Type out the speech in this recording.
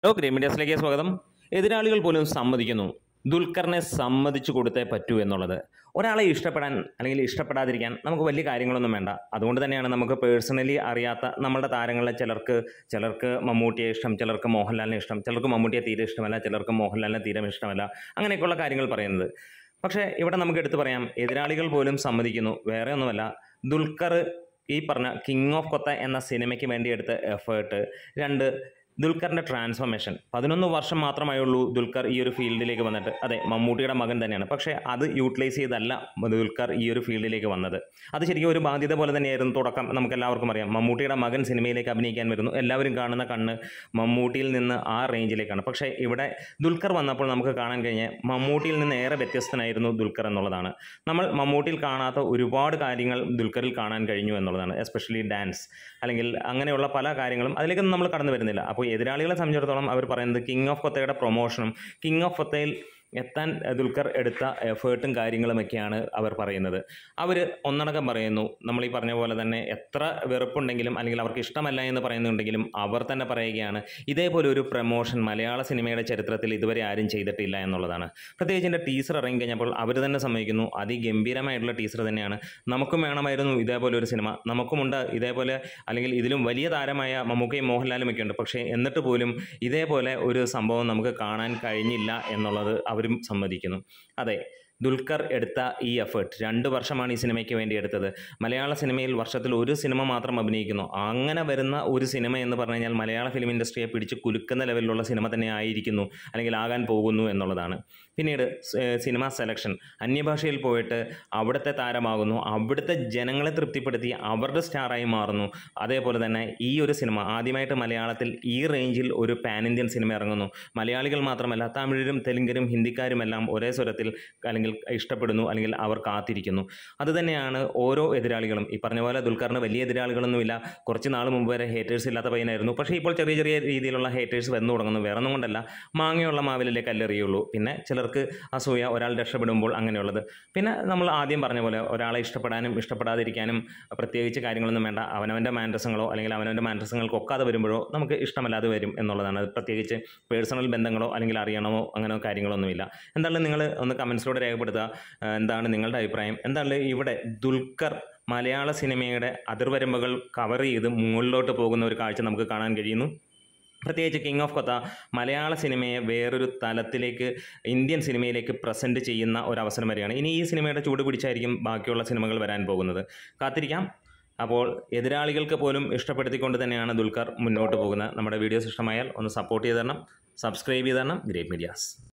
hello green മീഡിയാസിലേക്ക് സ്വാഗതം എതിരാളികൾ പോലും സമ്മതിക്കുന്നു ദുൽഖറിനെ സമ്മതിച്ചു കൊടുത്തേ പറ്റൂ എന്നുള്ളത് ഒരാളെ ഇഷ്ടപ്പെടാൻ അല്ലെങ്കിൽ ഇഷ്ടപ്പെടാതിരിക്കാൻ നമുക്ക് വലിയ കാര്യങ്ങളൊന്നും വേണ്ട അതുകൊണ്ട് തന്നെയാണ് നമുക്ക് പേഴ്സണലി അറിയാത്ത നമ്മളുടെ താരങ്ങളിലെ ചിലർക്ക് ചിലർക്ക് മമ്മൂട്ടിയെ ഇഷ്ടം ചിലർക്ക് മോഹൻലാലിനെ ഇഷ്ടം ചിലർക്ക് മമ്മൂട്ടിയെ തീരെ ഇഷ്ടമല്ല ചിലർക്ക് മോഹൻലാലിനെ തീരെ ഇഷ്ടമല്ല അങ്ങനെയൊക്കെയുള്ള കാര്യങ്ങൾ പറയുന്നത് പക്ഷേ ഇവിടെ നമുക്ക് എടുത്തു പറയാം എതിരാളികൾ പോലും സമ്മതിക്കുന്നു വേറെ ഒന്നുമല്ല ദുൽഖർ ഈ പറഞ്ഞ കിങ് ഓഫ് കൊത്ത എന്ന സിനിമയ്ക്ക് വേണ്ടി എടുത്ത എഫേർട്ട് രണ്ട് ദുൽഖറിൻ്റെ ട്രാൻസ്ഫോർമേഷൻ പതിനൊന്ന് വർഷം മാത്രമായുള്ളൂ ദുൽഖർ ഈ ഒരു ഫീൽഡിലേക്ക് വന്നിട്ട് അതെ മമ്മൂട്ടിയുടെ മകൻ തന്നെയാണ് പക്ഷേ അത് യൂട്ടിലൈസ് ചെയ്തല്ല ദുൽഖർ ഈ ഒരു ഫീൽഡിലേക്ക് വന്നത് അത് ശരിക്കും ഒരു ബാധ്യത പോലെ തന്നെയായിരുന്നു തുടക്കം നമുക്ക് എല്ലാവർക്കും അറിയാം മമ്മൂട്ടിയുടെ മകൻ സിനിമയിലേക്ക് അഭിനയിക്കാൻ വരുന്നു എല്ലാവരും കാണുന്ന കണ്ണ് മമ്മൂട്ടിയിൽ നിന്ന് ആ റേഞ്ചിലേക്കാണ് പക്ഷേ ഇവിടെ ദുൽഖർ വന്നപ്പോൾ നമുക്ക് കാണാൻ കഴിഞ്ഞ മമ്മൂട്ടിയിൽ നിന്ന് ഏറെ വ്യത്യസ്തനായിരുന്നു ദുൽഖർ എന്നുള്ളതാണ് നമ്മൾ മമ്മൂട്ടിയിൽ കാണാത്ത ഒരുപാട് കാര്യങ്ങൾ ദുൽഖറിൽ കാണാൻ കഴിഞ്ഞു എന്നുള്ളതാണ് എസ്പെഷ്യലി ഡാൻസ് അല്ലെങ്കിൽ അങ്ങനെയുള്ള പല കാര്യങ്ങളും അതിലേക്കൊന്നും നമ്മൾ കടന്നു വരുന്നില്ല അപ്പോൾ എതിരാളികളെ സംബന്ധിച്ചിടത്തോളം അവർ പറയുന്നത് കിങ് ഓഫ് കൊത്തയുടെ പ്രൊമോഷനും കിങ് ഓഫ് കൊത്തയിൽ എത്താൻ ദുൽഖർ എടുത്ത എഫേർട്ടും കാര്യങ്ങളുമൊക്കെയാണ് അവർ പറയുന്നത് അവർ ഒന്നടങ്കം പറയുന്നു നമ്മൾ ഈ പറഞ്ഞ പോലെ തന്നെ എത്ര വെറുപ്പുണ്ടെങ്കിലും അല്ലെങ്കിൽ അവർക്ക് ഇഷ്ടമല്ല എന്ന് പറയുന്നുണ്ടെങ്കിലും അവർ തന്നെ പറയുകയാണ് ഇതേപോലെ ഒരു പ്രൊമോഷൻ മലയാള സിനിമയുടെ ചരിത്രത്തിൽ ഇതുവരെ ആരും ചെയ്തിട്ടില്ല എന്നുള്ളതാണ് പ്രത്യേകിച്ച് എൻ്റെ ടീസർ ഇറങ്ങി കഴിഞ്ഞപ്പോൾ അവർ തന്നെ സമ്മതിക്കുന്നു അതിഗംഭീരമായിട്ടുള്ള ടീസർ തന്നെയാണ് നമുക്കും വേണമായിരുന്നു ഇതേപോലെ ഒരു സിനിമ നമുക്കുമുണ്ട് ഇതേപോലെ അല്ലെങ്കിൽ ഇതിലും വലിയ താരമായ മമ്മൂക്കയും മോഹൻലാലും ഒക്കെ ഉണ്ട് പക്ഷേ എന്നിട്ട് പോലും ഇതേപോലെ ഒരു സംഭവം നമുക്ക് കാണാൻ കഴിഞ്ഞില്ല എന്നുള്ളത് അവരും സമ്മതിക്കുന്നു അതെ ദുൽഖർ എടുത്ത ഈ എഫേർട്ട് രണ്ട് വർഷമാണ് ഈ സിനിമയ്ക്ക് വേണ്ടി എടുത്തത് മലയാള സിനിമയിൽ വർഷത്തിൽ ഒരു സിനിമ മാത്രം അഭിനയിക്കുന്നു അങ്ങനെ വരുന്ന ഒരു സിനിമ എന്ന് പറഞ്ഞു കഴിഞ്ഞാൽ മലയാള ഫിലിം ഇൻഡസ്ട്രിയെ പിടിച്ച് കുലുക്കുന്ന ലെവലിലുള്ള സിനിമ തന്നെ ആയിരിക്കുന്നു അല്ലെങ്കിൽ ആകാൻ പോകുന്നു എന്നുള്ളതാണ് പിന്നീട് സിനിമ സെലക്ഷൻ അന്യഭാഷയിൽ പോയിട്ട് അവിടുത്തെ താരമാകുന്നു അവിടുത്തെ ജനങ്ങളെ തൃപ്തിപ്പെടുത്തി അവരുടെ സ്റ്റാറായി മാറുന്നു അതേപോലെ തന്നെ ഈ ഒരു സിനിമ ആദ്യമായിട്ട് മലയാളത്തിൽ ഈ റേഞ്ചിൽ ഒരു പാൻ ഇന്ത്യൻ സിനിമ ഇറങ്ങുന്നു മലയാളികൾ മാത്രമല്ല തമിഴരും തെലുങ്കരും ഹിന്ദിക്കാരുമെല്ലാം ഒരേ സ്വരത്തിൽ അല്ലെങ്കിൽ ഇഷ്ടപ്പെടുന്നു അല്ലെങ്കിൽ അവർ കാത്തിരിക്കുന്നു അതുതന്നെയാണ് ഓരോ എതിരാളികളും ഈ പറഞ്ഞ പോലെ ദുൽഖറിന് വലിയ എതിരാളികളൊന്നുമില്ല കുറച്ച് നാൾ മുമ്പ് വരെ ഹേറ്റേഴ്സ് ഇല്ലാത്ത പയ്യനായിരുന്നു പക്ഷേ ഇപ്പോൾ ചെറിയ ചെറിയ രീതിയിലുള്ള ഹേറ്റേഴ്സ് വന്നു തുടങ്ങുന്നു വേറെ ഒന്നും കൊണ്ടല്ല മാങ്ങയുള്ള മാവിലല്ലേ കല്ലെറിയുള്ളൂ പിന്നെ ചിലർക്ക് അസൂയ ഒരാൾ രക്ഷപ്പെടുമ്പോൾ അങ്ങനെയുള്ളത് പിന്നെ നമ്മൾ ആദ്യം പറഞ്ഞ പോലെ ഒരാളെ ഇഷ്ടപ്പെടാനും ഇഷ്ടപ്പെടാതിരിക്കാനും പ്രത്യേകിച്ച് കാര്യങ്ങളൊന്നും വേണ്ട അവനവൻ്റെ മാൻഡ്രസങ്ങളോ അല്ലെങ്കിൽ അവനവൻ്റെ മാൻഡ്രസങ്ങൾക്ക് ഒക്കാതെ വരുമ്പോഴോ നമുക്ക് ഇഷ്ടമല്ലാതെ വരും എന്നുള്ളതാണ് അത് പ്രത്യേകിച്ച് പേഴ്സണൽ ബന്ധങ്ങളോ അല്ലെങ്കിൽ അറിയണമോ അങ്ങനെ കാര്യങ്ങളൊന്നുമില്ല എന്തായാലും നിങ്ങൾ ഒന്ന് കമൻസിലൂടെ രേഖപ്പെടുത്തുക ആ, എന്താണ് നിങ്ങളുടെ അഭിപ്രായം എന്താണ് ഇവിടെ ദുൽഖർ മലയാള സിനിമയുടെ അതിർവരമ്പുകൾ കവർ ചെയ്ത് മുകളിലോട്ട് പോകുന്ന ഒരു കാഴ്ച നമുക്ക് കാണാൻ കഴിയുന്നു പ്രത്യേകിച്ച് കിങ് ഓഫ് കൊത്ത മലയാള സിനിമയെ വേറൊരു തലത്തിലേക്ക് ഇന്ത്യൻ സിനിമയിലേക്ക് പ്രസൻറ്റ് ചെയ്യുന്ന ഒരു അവസരം വരികയാണ് ഇനി ഈ സിനിമയുടെ ചൂട് പിടിച്ചായിരിക്കും ബാക്കിയുള്ള സിനിമകൾ വരാൻ പോകുന്നത് കാത്തിരിക്കാം അപ്പോൾ എതിരാളികൾക്ക് പോലും ഇഷ്ടപ്പെടുത്തിക്കൊണ്ട് തന്നെയാണ് ദുൽഖർ മുന്നോട്ട് പോകുന്നത് നമ്മുടെ വീഡിയോസ് ഇഷ്ടമായാൽ ഒന്ന് സപ്പോർട്ട് ചെയ്ത് തരണം സബ്സ്ക്രൈബ് ചെയ്ത് തരണം ഗ്രേറ്റ് മീഡിയാസ്